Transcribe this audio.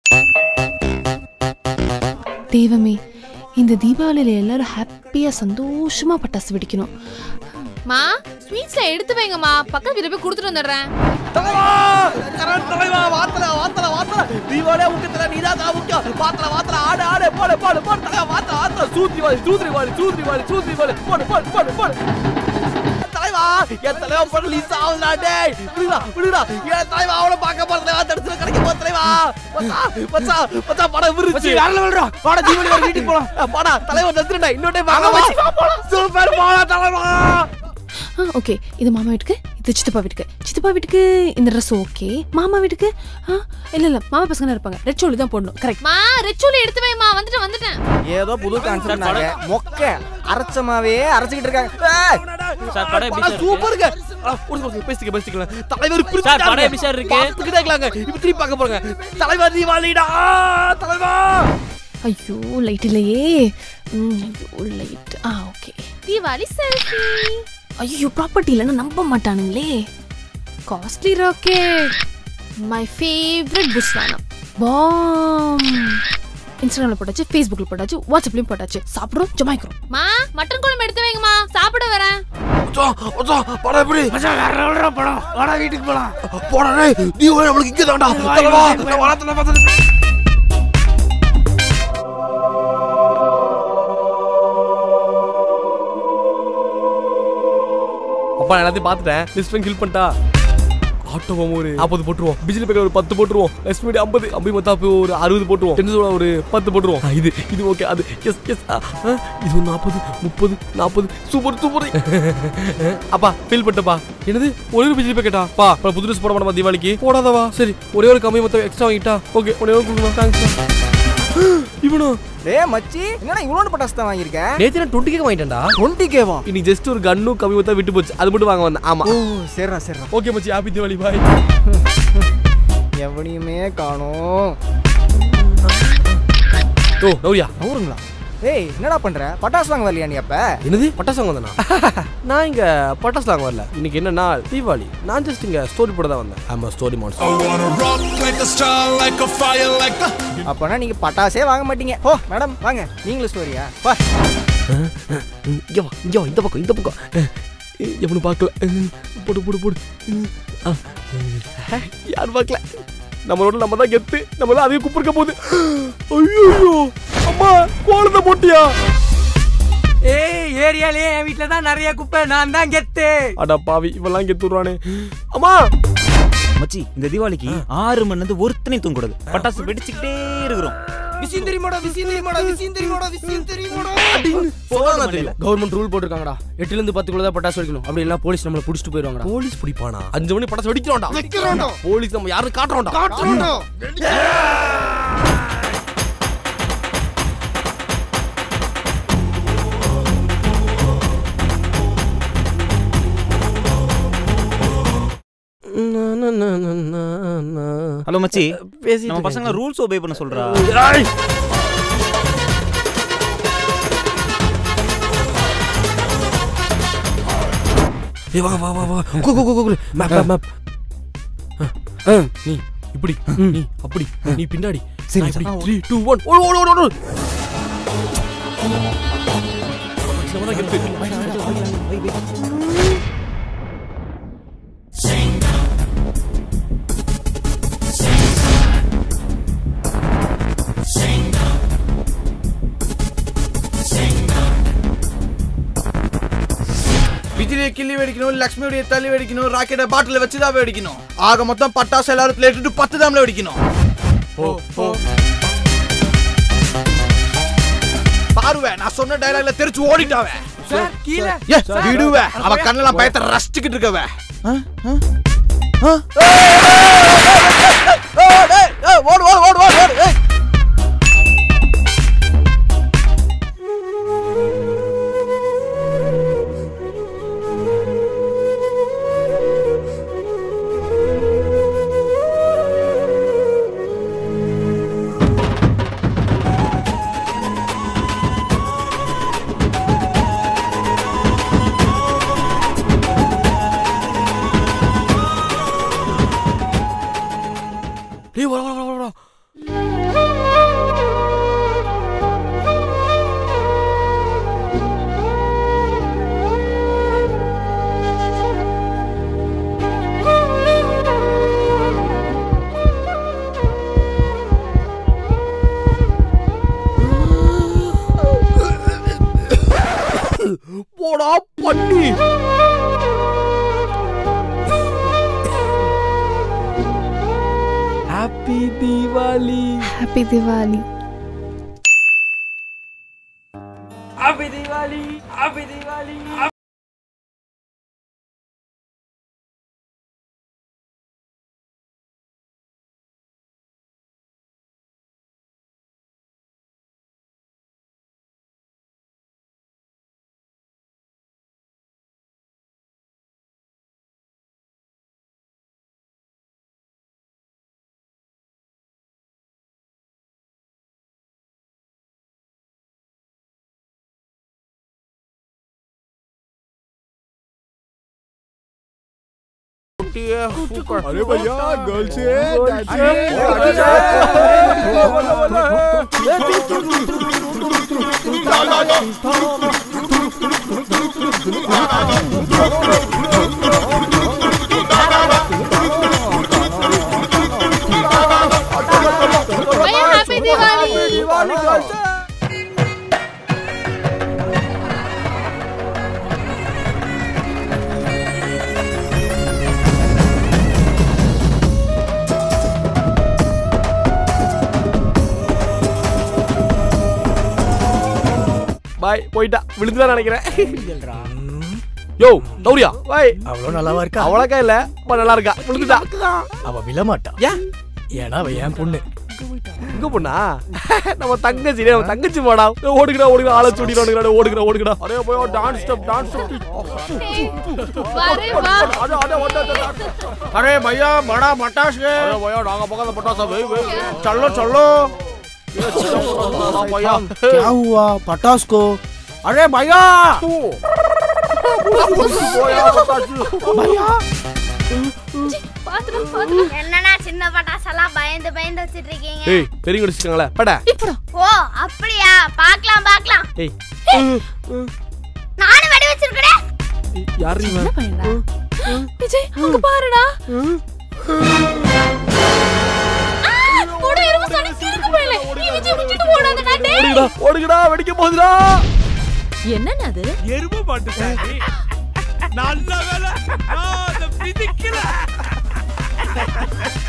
தெய்வமே இந்த தீபாவளியில எல்லாரும் ஹாப்பியா சந்தோஷமா பட்டாசு வெடிக்கணும் மா ஸ்வீட்ஸ்ல எடுத்து வைங்கம்மா பக்கத்து வீட்டுல போய் கொடுத்துட்டு வந்துடுறேன் தலைவா கரண் தலைவா வாத்தல வாத்தல வாத்தல தீபாவளியா முக்கியத்துல நீதான் தான் முக்கியம் வாத்தல வாத்தல ஆடு ஆடு போடு போடு போடு தலைவா வாத்தல வாத்தல சூத்ரி வாலி சூத்ரி வாலி சூத்ரி வாலி சூத்ரி வாலி போடு போடு போடு போடு தலைவா என் தலைவா போடு லீஸ் ஆகுதுடா டேய் விடுடா விடுடா என் தலைவா அவளை பார்க்க போற தலைவா தடுத்துல கிடைக்க போற தலைவா மச்சா மச்சா மச்சா படம் விருச்சு யாரில் விடுறா வாடா தீபாவளி வர வீட்டுக்கு போலாம் படா தலைவா தடுத்துடா இன்னொரு டைம் வாங்க சூப்பர் போடா தலைவா ஆ ஓகே இது மாமா வீட்டுக்கு இது சித்தப்பா வீட்டுக்கு சித்தப்பா வீட்டுக்கு இந்த ட்ரெஸ் ஓகே மாமா வீட்டுக்கு ஆ இல்ல இல்ல மாமா பசங்க இருப்பாங்க ரெட் சோலி தான் போடணும் கரெக்ட் மா ரெச்சூலி எடுத்து வைமா வந்துட்டு வந்துட்டேன் ஏதோ புது கான்செப்ட் மொக்க அரைச்சமாவே அரைச்சிக்கிட்டு இருக்காங்க ஏய், சார் படம் எப்படி சார் இருக்கு? சூப்பருங்க ஆ, ஒரு நிமிஷம் பேசிக்க பேசிக்கலாம் தலைவர் சார், படம் எப்படி சார் இருக்கு? பார்த்துக்கிட்டே இருக்கலாங்க இப்ப திருப்பி பார்க்க போறாங்க தலைவர் தீபாவளிடா தலைவா ஐயோ லைட் இல்லையே ம், ஐயோ லைட் ஆ ஓகே தீபாவளி செல்ஃபி ஐயோ ப்ராப்பர்ட்டி இல்லைன்னா நம்ப மாட்டானுங்களே costly rocket my favourite push வேணும் பாம் இன்ஸ்டாகிராமில் போட்டாச்சு ஃபேஸ்புக்கில் போட்டாச்சு வாட்ஸ்அப்லேயும் போட்டாச்சு சாப்பிட்றோம் ஜமாய்க்கிறோம் மா மட்டன் குழம்பு எடுத்து வைங்கம்மா சாப்பிட வரேன் படம் எப்படி வேற படம் வாடா வீட்டுக்கு போலாம் போடா டேய் தீபாவளி நம்மளுக்கு இங்க தான்டா தலைவா இந்த வாரத்துல பார்த்து அப்பா நான் எல்லாத்தையும் பார்த்துட்டேன் லிஸ்ட் கில் பண்ணிட்டா ஆட்டோ ஒரு நாற்பது போட்டுருவோம் பிஜிலி பேக்கர் ஒரு பத்து போட்டுருவோம் எஸ்பிடி ஐம்பது அம்பி மத்தாப்பு ஒரு அறுபது போட்டுருவோம் டென்னிஸோட ஒரு பத்து போட்டுருவோம் ஆ, இது இது ஓகே அது எஸ் எஸ் இது ஒரு நாற்பது முப்பது நாற்பது சூப்பர் சூப்பர் அப்பா ஃபீல் பண்ணிட்டப்பா என்னது ஒரே ஒரு பிஜிலி பேக்கெட்டா பா அப்புறம் புது ட்ரெஸ் போட மாட்டோமா தீபாவளிக்கு போடாதவா சரி ஒரே ஒரு கம்மி மொத்தம் எக்ஸ்ட்ரா வாங்கிட்டா ஓகே ஒரே ஒரு கொடுங்க தேங்க்ஸ் இவனோ டேய் மச்சி என்னடா இவ்வளோ பட்டாசு தான் வாங்கியிருக்க நேத்து நான் டுவெண்ட்டி கே வாங்கிட்டேன்டா டுவெண்ட்டி கேவா இன்னைக்கு ஜஸ்ட் ஒரு கன்னும் கம்மி மொத்தம் விட்டு போச்சு அது மட்டும் வாங்க வந்தேன் ஆமா ஓ சரிடா சரிடா ஓகே மச்சி ஹாப்பி தீபாவளி பாய் எவனையுமே காணோம் ஓ நௌரியா அவருங்களா ஏய் என்னடா பண்ற பட்டாசு வாங்க வரலையா நீ அப்ப என்னது பட்டாசு வாங்க வந்தேனா நான் இங்க பட்டாசு வாங்க வரல இன்னைக்கு என்னன்னா தீபாவளி நான் ஜஸ்ட் இங்க ஸ்டோரி போட தான் வந்தேன் ஆமா story monster I wanna rock like a star, like a fire, like a. அப்பனா நீங்க பட்டாசே வாங்க மாட்டீங்க ஓ மேடம் வாங்க நீங்களும் ஸ்டோரியா வா இங்க வா இங்க வா இந்த பக்கம் இந்த பக்கம் எவனு பார்க்கல அஹ், போடு போடு போடு அஹ், ஆ, யார் பார்க்கல நம்மளோட நம்ம தான் கெத்து நம்ம தான் அதையும் குப்பிருக்க போகுது ஐயோ அம்மா குழந்தை போட்டியா ஏய் ஏரியாலயே என் வீட்ல தான் நிறைய குப்பை நான் தான் கெத்து அடா பாவி இவெல்லாம் கெத்துறானே அம்மா மச்சி இந்த தீபாவளிக்கு ஆறு மணி வந்து ஒருத்தனையும் தூங்கக்கூடாது பட்டாசு வெடிச்சுக்கிட்டே இருக்கிறோம் விஷயம் தெரியுமாடா விஷயம் தெரியுமாடா விஷயம் தெரியுமாடா விஷயம் தெரியுமாடா கவர்மெண்ட் ரூல் போட்டிருக்காங்கடா எட்டுல இருந்து பத்துக்குள்ள தான் பட்டாசு வெடிக்கணும் அப்படி இல்லைன்னா போலீஸ் நம்மள புடிச்சிட்டு போயிருவாங்கடா போலீஸ் பிடிப்பானா அஞ்சு மணி பட்டாசு வெடிக்கிறோம்டா வைக்கிறோம்டா. போலீஸ் நம்ம யாரும் காட்டுறோம்டா காட்டுறோம்டா ஹலோ மச்சி பேசி நம்ம பசங்க ரூல்ஸ் ஒபே பண்ண சொல்றா ஏய் வா வா வா வா go go go go map map map நீ இப்படி நீ அப்படி நீ பின்னாடி சரி சரி 3 2 1 ஓடு ஓடு ஓடு ஓடு நம்ம தான் கெத்து பிஜிலியை கிள்ளி வெடிக்கணும் லக்ஷ்மியுடைய தள்ளி வெடிக்கணும் ராக்கெட்டை பாட்டில வச்சு தான் வெடிக்கணும் ஆக மொத்தம் பட்டாசு எல்லாரும் பிளேட்டு பத்து தாம்ல வெடிக்கணும் பாருவே நான் சொன்ன டைலாக்ல தெரிச்சு ஓடிட்டாவே கீழே ஏ விடுவே அவ கண்ணெல்லாம் பயத்தை ரசிச்சுக்கிட்டு இருக்கவே ஓடு ஓடு ஓடு ஓடு ஓடு ஏய். பண்ணி ஹாப்பி தீபாவளி ஹாப்பி திவாலி अरे भैया गर्ल से भैया हैप्पी दिवाली பாய் போயிட்டா விழுந்துதான் நினைக்கிறேன் யோ கௌரியா பாய் அவ்வளோ நல்லாவா இருக்கா அவளக்கா இல்ல ரொம்ப நல்லா இருக்கா விழுந்துட்டா அவ விழமாட்டா ஏன் ஏன்னா அவ என் பொண்ணு இங்க பொண்ணா நம்ம தங்கச்சி டேய், நம்ம தங்கச்சி போடா ஓடுகிறா ஓடுகிறா ஆள சுடிடா ஓடுகிறா ஓடுகிறா அரே போய் டான்ஸ் ஸ்டெப் டான்ஸ் अरे वाह அட அட ஓட अरे भैया बड़ा पटास है அரே போய் நாங்க பக்கத்துல பட்டாசா வே வே चलो चलो பையா क्या हुआ पटास को अरे भैया போயா பட்டாசு பாத்துறேன் பாத்துறேன் என்னண்ணா சின்ன பட்டாசெல்லாம் பயந்து பயந்து வச்சிட்டு இருக்கீங்க ஏய் பெரிய குடிச்சிட்டாங்களே பட ஓ அப்படியா பார்க்கலாம் பார்க்கலாம் ஏய் நானும் வெடி வச்சிருக்கேன் யார் நீ என்ன பையன்டா விஜய் அங்க பாருடா ஓட இரும்பு சொன்ன சிறுக்கு போயல நீ விஜய் விட்டுட்டு ஓடாதடா டேய் ஓடுகிறா ஓடுகிறா வெடிக்க போகுதுடா என்னன்னு அது எருமை மாட்டு சாமி நல்ல வேலை நான் அதை மிதிக்கல